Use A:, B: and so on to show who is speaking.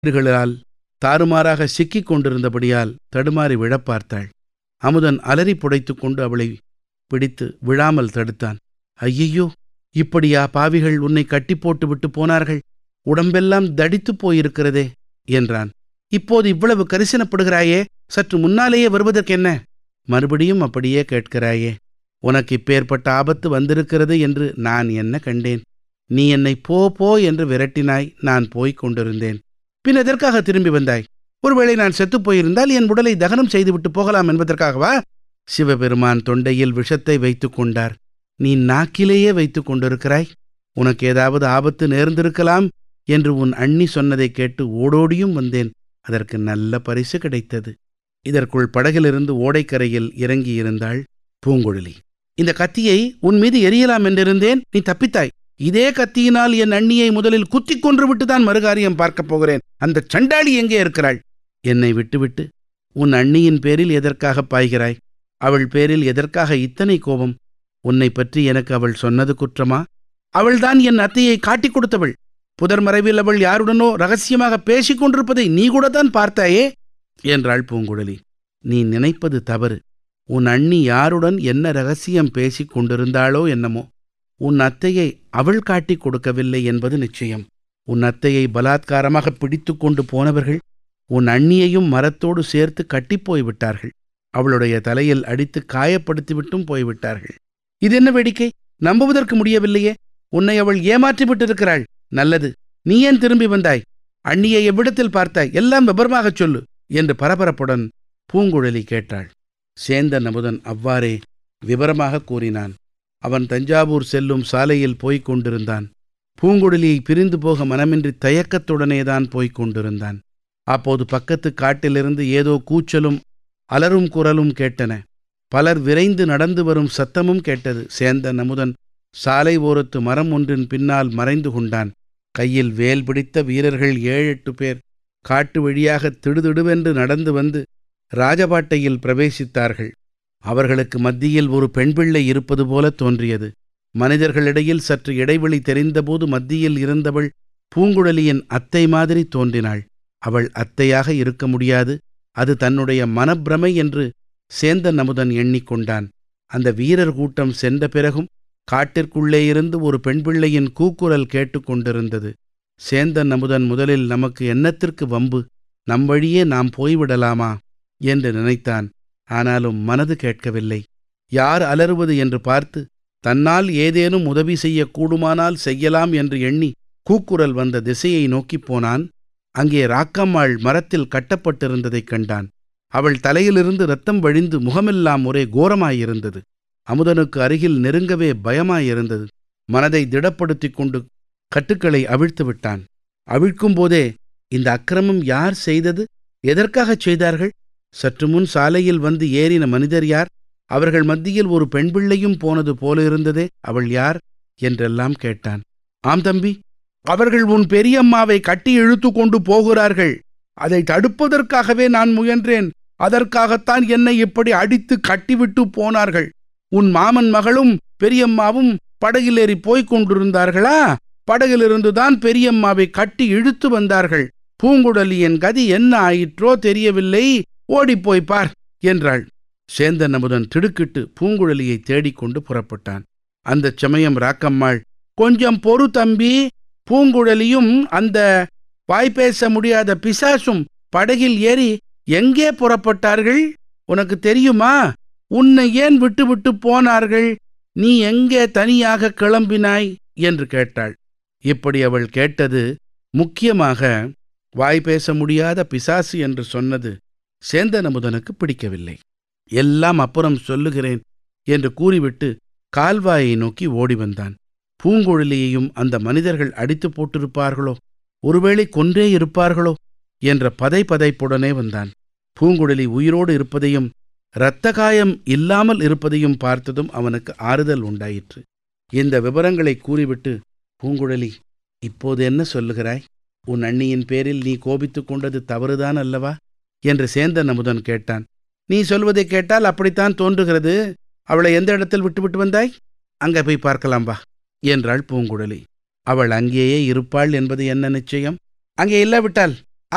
A: கயிறுகளால் தாறுமாறாக சிக்கிக் கொண்டிருந்தபடியால் தடுமாறி விழப் பார்த்தாள் அமுதன் அலறி புடைத்துக் கொண்டு அவளை பிடித்து விழாமல் தடுத்தான் ஐயையோ இப்படியா பாவிகள் உன்னை கட்டி போட்டு விட்டு போனார்கள் உடம்பெல்லாம் தடித்துப் போயிருக்கிறதே என்றான் இப்போது இவ்வளவு கரிசனப்படுகிறாயே சற்று முன்னாலேயே வருவதற்கென்ன மறுபடியும் அப்படியே கேட்கிறாயே உனக்கு இப்பேற்பட்ட ஆபத்து வந்திருக்கிறது என்று நான் என்ன கண்டேன் நீ என்னை போ போ என்று விரட்டினாய் நான் போய்க் கொண்டிருந்தேன் பின் எதற்காக திரும்பி வந்தாய் ஒருவேளை நான் செத்துப் போயிருந்தால் என் உடலை தகனம் செய்துவிட்டு போகலாம் என்பதற்காகவா சிவபெருமான் தொண்டையில் விஷத்தை வைத்துக் கொண்டார் நீ நாக்கிலேயே வைத்துக் கொண்டிருக்கிறாய் உனக்கு ஏதாவது ஆபத்து நேர்ந்திருக்கலாம் என்று உன் அண்ணி சொன்னதைக் கேட்டு ஓடோடியும் வந்தேன் அதற்கு நல்ல பரிசு கிடைத்தது இதற்குள் படகிலிருந்து ஓடைக்கரையில் இறங்கியிருந்தாள் பூங்குழலி இந்த கத்தியை உன் மீது எரியலாம் என்றிருந்தேன் நீ தப்பித்தாய் இதே கத்தியினால் என் அண்ணியை முதலில் குத்திக் கொன்று விட்டுதான் மறுகாரியம் பார்க்கப் போகிறேன் அந்த சண்டாளி எங்கே இருக்கிறாள் என்னை விட்டுவிட்டு உன் அண்ணியின் பேரில் எதற்காக பாய்கிறாய் அவள் பேரில் எதற்காக இத்தனை கோபம் உன்னை பற்றி எனக்கு அவள் சொன்னது குற்றமா அவள்தான் என் அத்தையை காட்டிக் கொடுத்தவள் புதர் மறைவில் அவள் யாருடனோ ரகசியமாக பேசிக் கொண்டிருப்பதை நீ கூட தான் பார்த்தாயே என்றாள் பூங்குழலி நீ நினைப்பது தவறு உன் அண்ணி யாருடன் என்ன ரகசியம் பேசிக் கொண்டிருந்தாளோ என்னமோ உன் அத்தையை அவள் காட்டிக் கொடுக்கவில்லை என்பது நிச்சயம் உன் அத்தையை பலாத்காரமாக பிடித்து கொண்டு போனவர்கள் உன் அண்ணியையும் மரத்தோடு சேர்த்து கட்டிப் போய்விட்டார்கள் அவளுடைய தலையில் அடித்து காயப்படுத்திவிட்டும் போய்விட்டார்கள் இது என்ன வேடிக்கை நம்புவதற்கு முடியவில்லையே உன்னை அவள் ஏமாற்றி விட்டிருக்கிறாள் நல்லது நீ ஏன் திரும்பி வந்தாய் அண்ணியை எவ்விடத்தில் பார்த்தாய் எல்லாம் விபரமாகச் சொல்லு என்று பரபரப்புடன் பூங்குழலி கேட்டாள் சேந்தன் அமுதன் அவ்வாறே விவரமாக கூறினான் அவன் தஞ்சாவூர் செல்லும் சாலையில் போய்க் கொண்டிருந்தான் பூங்குழலியை பிரிந்து போக மனமின்றி தயக்கத்துடனேதான் போய்க் கொண்டிருந்தான் அப்போது பக்கத்து காட்டிலிருந்து ஏதோ கூச்சலும் அலரும் குரலும் கேட்டன பலர் விரைந்து நடந்து வரும் சத்தமும் கேட்டது சேந்தன் அமுதன் சாலை ஓரத்து மரம் ஒன்றின் பின்னால் மறைந்து கொண்டான் கையில் வேல் பிடித்த வீரர்கள் ஏழெட்டு பேர் காட்டு வழியாக திடுதிடுவென்று நடந்து வந்து ராஜபாட்டையில் பிரவேசித்தார்கள் அவர்களுக்கு மத்தியில் ஒரு பெண் பிள்ளை இருப்பது போல தோன்றியது மனிதர்களிடையில் சற்று இடைவெளி தெரிந்தபோது மத்தியில் இருந்தவள் பூங்குழலியின் அத்தை மாதிரி தோன்றினாள் அவள் அத்தையாக இருக்க முடியாது அது தன்னுடைய மனப்பிரமை என்று சேந்தன் அமுதன் எண்ணிக்கொண்டான் அந்த வீரர் கூட்டம் சென்ற பிறகும் காட்டிற்குள்ளே இருந்து ஒரு பெண் பிள்ளையின் கூக்குரல் கேட்டுக்கொண்டிருந்தது சேந்தன் அமுதன் முதலில் நமக்கு என்னத்திற்கு வம்பு நம் வழியே நாம் போய்விடலாமா என்று நினைத்தான் ஆனாலும் மனது கேட்கவில்லை யார் அலறுவது என்று பார்த்து தன்னால் ஏதேனும் உதவி செய்யக்கூடுமானால் செய்யலாம் என்று எண்ணி கூக்குரல் வந்த திசையை நோக்கிப் போனான் அங்கே ராக்கம்மாள் மரத்தில் கட்டப்பட்டிருந்ததைக் கண்டான் அவள் தலையிலிருந்து ரத்தம் வழிந்து முகமெல்லாம் ஒரே கோரமாயிருந்தது அமுதனுக்கு அருகில் நெருங்கவே பயமாயிருந்தது மனதை திடப்படுத்திக் கொண்டு கட்டுக்களை அவிழ்த்து விட்டான் அவிழ்க்கும் போதே இந்த அக்கிரமம் யார் செய்தது எதற்காகச் செய்தார்கள் சற்று முன் சாலையில் வந்து ஏறின மனிதர் யார் அவர்கள் மத்தியில் ஒரு பெண் பிள்ளையும் போனது போலிருந்ததே அவள் யார் என்றெல்லாம் கேட்டான் ஆம் தம்பி அவர்கள் உன் பெரியம்மாவை கட்டி இழுத்து கொண்டு போகிறார்கள் அதை தடுப்பதற்காகவே நான் முயன்றேன் அதற்காகத்தான் என்னை இப்படி அடித்து கட்டிவிட்டு போனார்கள் உன் மாமன் மகளும் பெரியம்மாவும் படகிலேறி போய்க் கொண்டிருந்தார்களா படகிலிருந்துதான் பெரியம்மாவை கட்டி இழுத்து வந்தார்கள் பூங்குழலியின் கதி என்ன ஆயிற்றோ தெரியவில்லை ஓடிப்போய் பார் என்றாள் சேந்தன் அமுதன் திடுக்கிட்டு பூங்குழலியை தேடிக்கொண்டு புறப்பட்டான் அந்தச் சமயம் ராக்கம்மாள் கொஞ்சம் பொறு தம்பி பூங்குழலியும் அந்த வாய்ப்பேச முடியாத பிசாசும் படகில் ஏறி எங்கே புறப்பட்டார்கள் உனக்கு தெரியுமா உன்னை ஏன் விட்டு விட்டு போனார்கள் நீ எங்கே தனியாக கிளம்பினாய் என்று கேட்டாள் இப்படி அவள் கேட்டது முக்கியமாக வாய் பேச முடியாத பிசாசு என்று சொன்னது சேந்தனமுதனுக்கு பிடிக்கவில்லை எல்லாம் அப்புறம் சொல்லுகிறேன் என்று கூறிவிட்டு கால்வாயை நோக்கி ஓடி வந்தான் பூங்குழலியையும் அந்த மனிதர்கள் அடித்து போட்டிருப்பார்களோ ஒருவேளை கொன்றே இருப்பார்களோ என்ற பதை பதைப்புடனே வந்தான் பூங்குழலி உயிரோடு இருப்பதையும் இரத்த காயம் இல்லாமல் இருப்பதையும் பார்த்ததும் அவனுக்கு ஆறுதல் உண்டாயிற்று இந்த விவரங்களை கூறிவிட்டு பூங்குழலி இப்போது என்ன சொல்லுகிறாய் உன் அண்ணியின் பேரில் நீ கோபித்துக் கொண்டது தவறுதான் அல்லவா என்று சேந்தன் அமுதன் கேட்டான் நீ சொல்வதை கேட்டால் அப்படித்தான் தோன்றுகிறது அவளை எந்த இடத்தில் விட்டுவிட்டு வந்தாய் அங்கே போய் பார்க்கலாம் வா என்றாள் பூங்குழலி அவள் அங்கேயே இருப்பாள் என்பது என்ன நிச்சயம் அங்கே இல்லாவிட்டால்